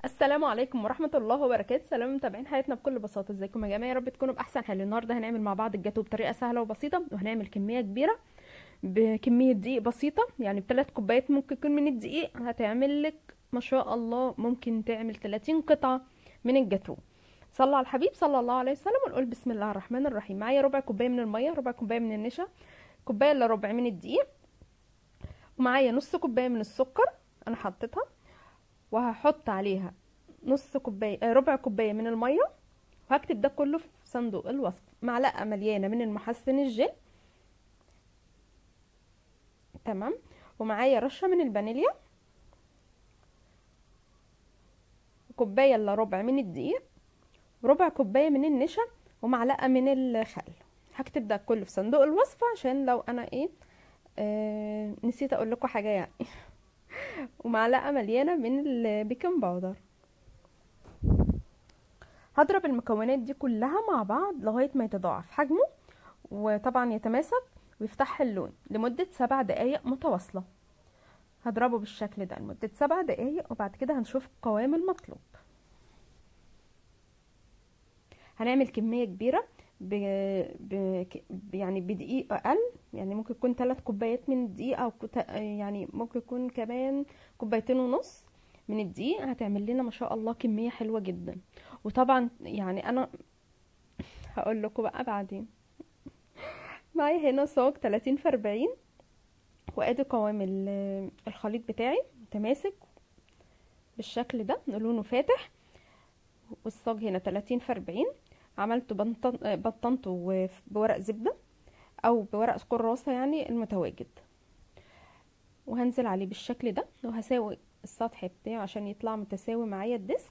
السلام عليكم ورحمة الله وبركاته سلام متابعين حياتنا بكل بساطة ازيكم يا جماعة يا رب تكونوا بأحسن حال النهاردة هنعمل مع بعض الجاتو بطريقة سهلة وبسيطة وهنعمل كمية كبيرة بكمية دقيق بسيطة يعني بثلاث كوبايات ممكن يكون من الدقيق هتعمل لك ما شاء الله ممكن تعمل 30 قطعة من الجاتو صلى على الحبيب صلى الله عليه وسلم ونقول بسم الله الرحمن الرحيم معايا ربع كوباية من المية ربع كوباية من النشا كوباية الا ربع من الدقيق ومعايا نص كوباية من السكر انا حطيتها وهحط عليها نص كوبايه آه، ربع كوبايه من الميه وهكتب ده كله في صندوق الوصف معلقه مليانه من المحسن الجل تمام ومعايا رشه من الفانيليا كوبايه الا ربع من الدقيق وربع كوبايه من النشا ومعلقه من الخل هكتب ده كله في صندوق الوصف عشان لو انا ايه آه نسيت اقول لكم حاجه يعني ومعلقه مليانه من البيكنج باودر هضرب المكونات دي كلها مع بعض لغايه ما يتضاعف حجمه وطبعا يتماسك ويفتح اللون لمده سبع دقايق متواصله هضربه بالشكل ده لمده سبع دقايق وبعد كده هنشوف القوام المطلوب هنعمل كميه كبيره ب... ب... يعني بدقيق اقل يعني ممكن يكون ثلاث كوبايات من الدقيق او كت... يعني ممكن يكون كمان كوبايتين ونص من الدقيق هتعمل لنا ما شاء الله كميه حلوه جدا وطبعا يعني انا هقول لكم بقى بعدين معايا هنا صاج 30 في 40 وادي قوام الخليط بتاعي متماسك بالشكل ده لونه فاتح والصاج هنا 30 في 40 عملته بطنته بورق زبده او بورق كراسه يعني المتواجد وهنزل عليه بالشكل ده وهساوي السطح بتاعه عشان يطلع متساوي معايا الديسك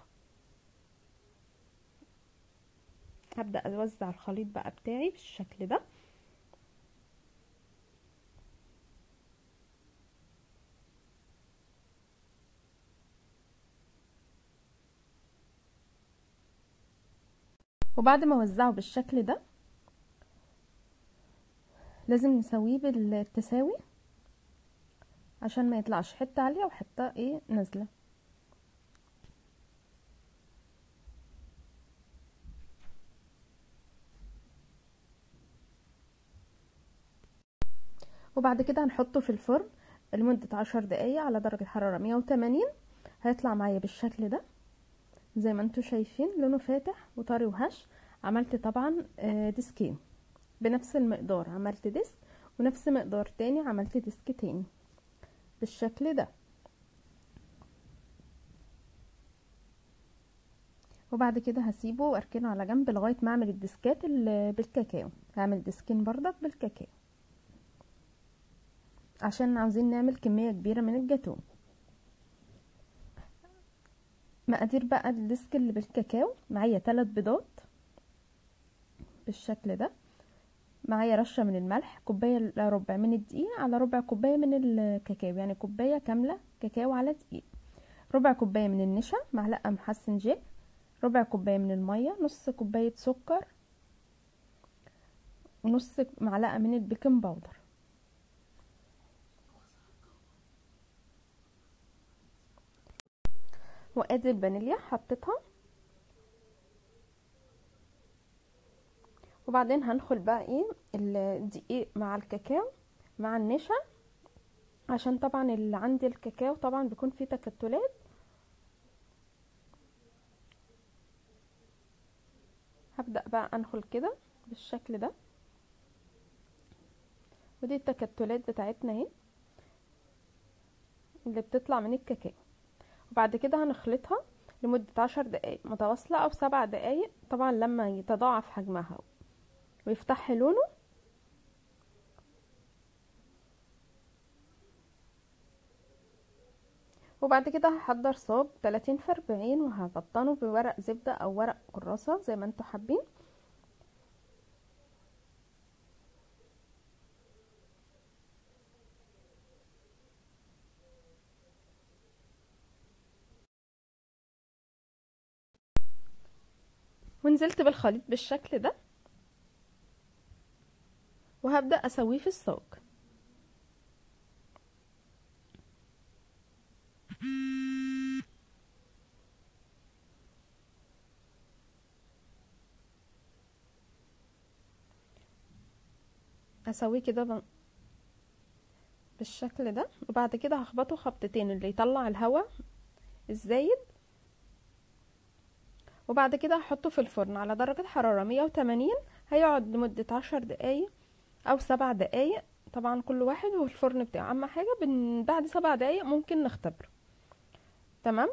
هبدأ اوزع الخليط بقى بتاعي بالشكل ده وبعد ما اوزعه بالشكل ده لازم نسويه بالتساوي عشان ما يطلعش حته عاليه وحته ايه نازله وبعد كده هنحطه في الفرن لمدة عشر دقايق على درجة حرارة مية وتمانين هيطلع معايا بالشكل ده زي ما انتوا شايفين لونه فاتح وطري وهش عملت طبعا ديسكين بنفس المقدار عملت ديسك ونفس مقدار تاني عملت ديسك تاني بالشكل ده وبعد كده هسيبه واركنه على جنب لغايه ما اعمل الديسكات بالكاكاو هعمل ديسكين بردك بالكاكاو عشان عاوزين نعمل كميه كبيره من الجاتو مقادير بقى الديسك اللي بالكاكاو معايا 3 بيضات بالشكل ده معايا رشه من الملح كوبايه الا ربع من الدقيق على ربع كوبايه من الكاكاو يعني كوبايه كامله كاكاو على دقيق ربع كوبايه من النشا معلقه محسن جيل ربع كوبايه من الميه نص كوبايه سكر ونص معلقه من البيكنج باودر وادي الفانيليا حطيتها وبعدين هندخل بقى ايه الدقيق مع الكاكاو مع النشا عشان طبعا اللي عندي الكاكاو طبعا بيكون فيه تكتلات هبدأ بقى انخل كده بالشكل ده ودي التكتلات بتاعتنا اهي اللي بتطلع من الكاكاو وبعد كده هنخلطها لمدة عشر دقايق متواصلة او سبع دقايق طبعا لما يتضاعف حجمها ويفتح لونه وبعد كده هحضر صاج 30 في 40 وهبطنه بورق زبدة او ورق كراسة زي ما انتوا حابين ونزلت بالخليط بالشكل ده وهبدأ أسويه في الصاج هسويه كده ب... بالشكل ده وبعد كده هخبطه خبطتين اللي يطلع الهواء الزايد وبعد كده هحطه في الفرن على درجة حرارة 180 هيقعد لمدة عشر دقايق او سبع دقايق طبعا كل واحد والفرن بتاعه اهم حاجة بن... بعد سبع دقايق ممكن نختبره تمام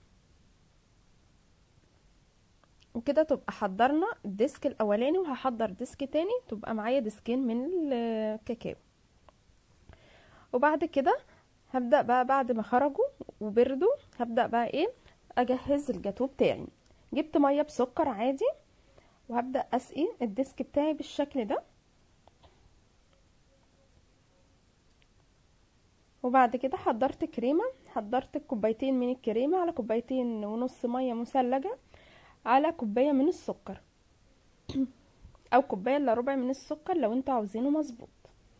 وكده تبقى حضرنا الديسك الاولاني وهحضر ديسك تاني تبقى معايا ديسكين من الكاكاو وبعد كده هبدأ بقى بعد ما خرجوا وبردوا هبدأ بقى ايه اجهز الجاتو بتاعي جبت ميه بسكر عادي وهبدأ اسقي الديسك بتاعي بالشكل ده وبعد كده حضرت كريمة حضرت كوبايتين من الكريمة على كوبايتين ونص مية مثلجة على كوباية من السكر او كوباية الا ربع من السكر لو انتوا عاوزينه مظبوط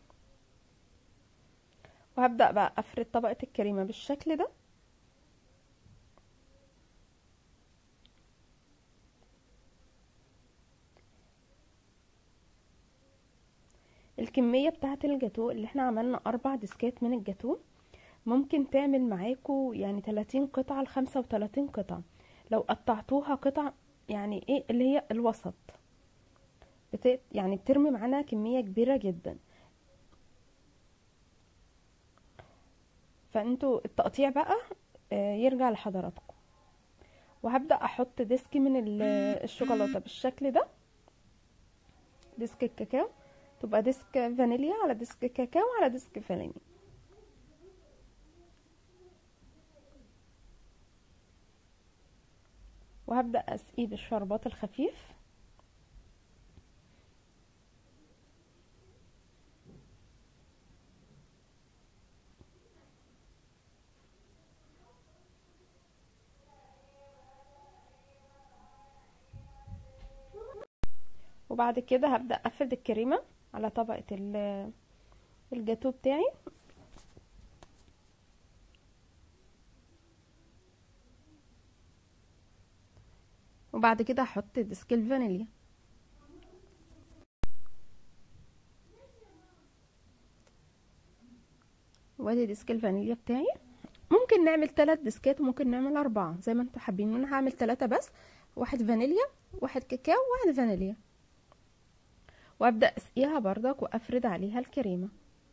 وهبدأ بقى افرد طبقة الكريمة بالشكل ده الكمية بتاعة الجاتو اللي احنا عملنا اربع ديسكات من الجاتو ممكن تعمل معاكو يعني 30 قطعة لخمسة وتلاتين قطعة لو قطعتوها قطع يعني ايه اللي هي الوسط بت... يعني بترمي معانا كمية كبيرة جدا فانتوا التقطيع بقى يرجع لحضراتكم وهبدأ احط ديسك من الشوكولاتة بالشكل ده ديسك الكاكاو تبقى ديسك فانيليا على ديسك كاكاو على ديسك فانيليا وهبدأ اسقيه بالشربات الخفيف وبعد كده هبدأ افرد الكريمة على طبقة الجاتو بتاعي وبعد كده هحط ديسك الفانيليا وادي ديسك الفانيليا بتاعي ممكن نعمل ثلاث ديسكات وممكن نعمل اربعة زي ما انتوا حابين انا هعمل ثلاثة بس واحد فانيليا واحد كاكاو واحد فانيليا وابدا اسقيها بردك وافرد عليها الكريمه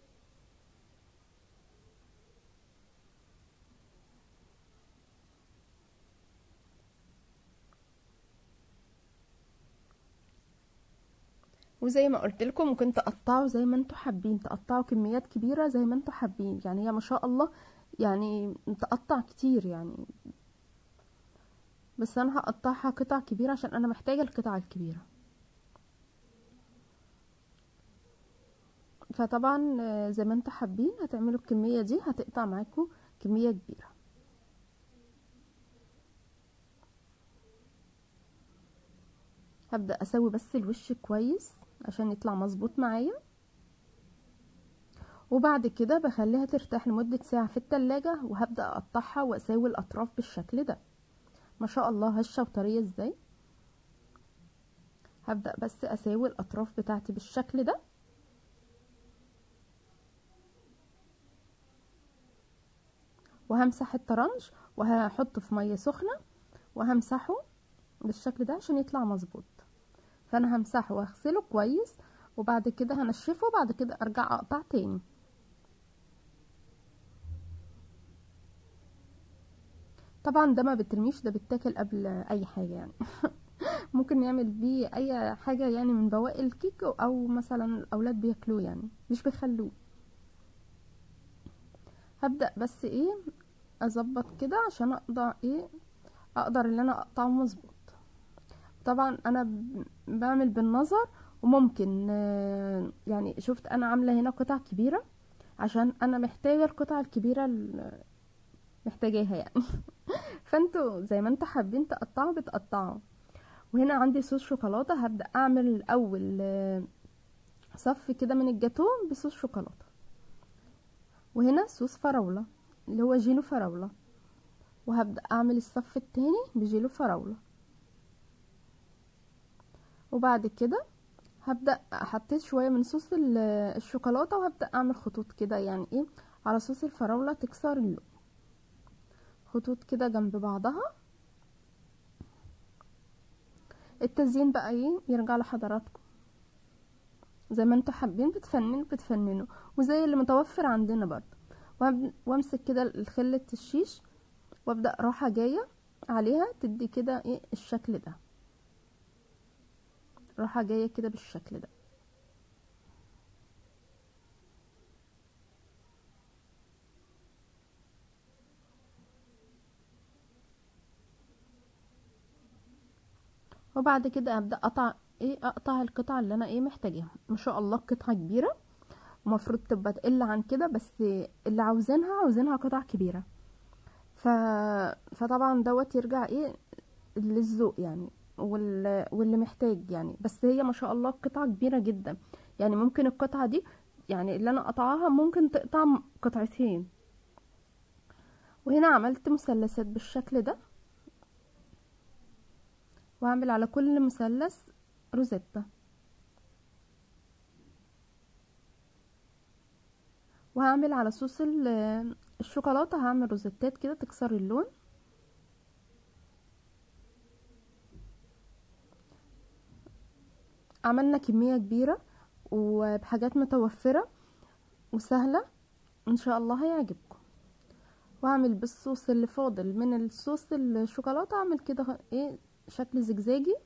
وزي ما قلت لكم ممكن تقطعوا زي ما انتوا حابين تقطعوا كميات كبيره زي ما انتوا حابين يعني هي ما شاء الله يعني تقطع كتير يعني بس انا هقطعها قطع كبيره عشان انا محتاجه القطع الكبيره فطبعا زي ما انتوا حابين هتعملوا الكميه دي هتقطع معاكم كميه كبيره هبدا اسوي بس الوش كويس عشان يطلع مظبوط معايا وبعد كده بخليها ترتاح لمدة ساعة في التلاجة وهبدأ اقطعها واساوي الاطراف بالشكل ده ما شاء الله هشة وطرية ازاي هبدأ بس اساوي الاطراف بتاعتي بالشكل ده وهمسح الطرنج وهحطه في ميه سخنه وهمسحه بالشكل ده عشان يطلع مظبوط فانا همسحه واغسله كويس وبعد كده هنشفه وبعد كده ارجع اقطع تاني طبعا ده ما بترميش ده بيتاكل قبل اي حاجه يعني ممكن نعمل بيه اي حاجه يعني من بواقي الكيك او مثلا الاولاد بياكلوه يعني مش بيخلوه هبدأ بس ايه اظبط كده عشان اقدر ايه اقدر ان انا اقطعه مظبوط طبعا انا بعمل بالنظر وممكن يعني شفت انا عامله هنا قطع كبيره عشان انا محتاجه القطع الكبيره محتاجاها يعني فانتوا زي ما انتوا حابين تقطعوا بتقطعوا وهنا عندي صوص شوكولاته هبدا اعمل الاول صف كده من الجاتو بصوص شوكولاته وهنا صوص فراولة اللي هو جيلو فراولة وهبدأ اعمل الصف التاني بجيلو فراولة وبعد كده هبدأ حطيت شوية من صوص ال- الشوكولاتة وهبدأ اعمل خطوط كده يعني ايه على صوص الفراولة تكسر اللون خطوط كده جنب بعضها التزيين بقى ايه يرجع لحضراتكم زي ما انتوا حابين بتفننوا بتفننوا وزي اللي متوفر عندنا برضه وأب- وامسك كده الخلة الشيش وابدأ راحة جاية عليها تدي كده ايه الشكل ده راحة جاية كده بالشكل ده وبعد كده ابدا اقطع ايه اقطع القطع اللي انا ايه محتاجاها ما شاء الله قطعه كبيره المفروض تبقى تقل عن كده بس اللي عاوزينها عاوزينها قطع كبيره ف... فطبعا دوت يرجع ايه للذوق يعني وال... واللي محتاج يعني بس هي ما شاء الله قطعه كبيره جدا يعني ممكن القطعه دي يعني اللي انا قطعها ممكن تقطع قطعتين وهنا عملت مثلثات بالشكل ده واعمل على كل مثلث روزيتا وهعمل على صوص ال- الشوكولاته هعمل روزيتات كده تكسر اللون عملنا كميه كبيره وبحاجات متوفره وسهله ان شاء الله هيعجبكم واعمل بالصوص اللي فاضل من الصوص الشوكولاته اعمل كده ايه شكل زجزاجي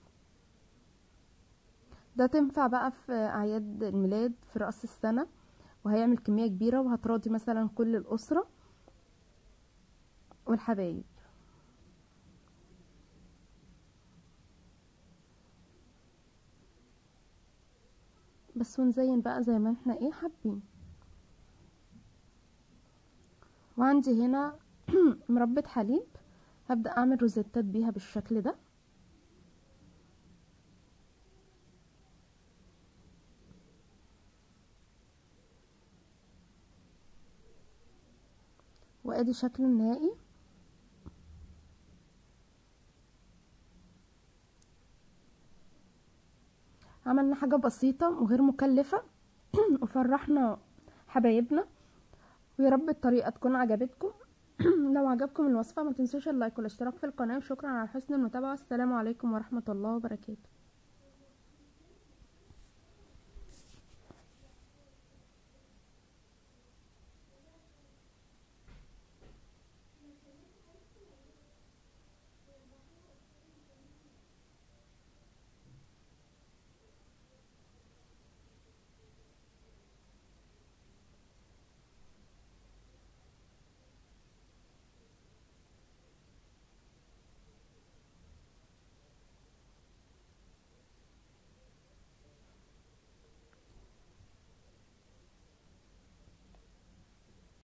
ده تنفع بقى في اعياد الميلاد في رأس السنة وهيعمل كمية كبيرة وهتراضي مثلا كل الأسرة والحبايب بس ونزين بقى زي ما احنا ايه حابين وعندي هنا مربة حليب هبدأ اعمل روزيتات بيها بالشكل ده وادي شكل النهائي عملنا حاجة بسيطة وغير مكلفة وفرحنا حبايبنا ويا رب الطريقة تكون عجبتكم لو عجبكم الوصفة ما تنسوش اللايك والاشتراك في القناة وشكرا على حسن المتابعة السلام عليكم ورحمة الله وبركاته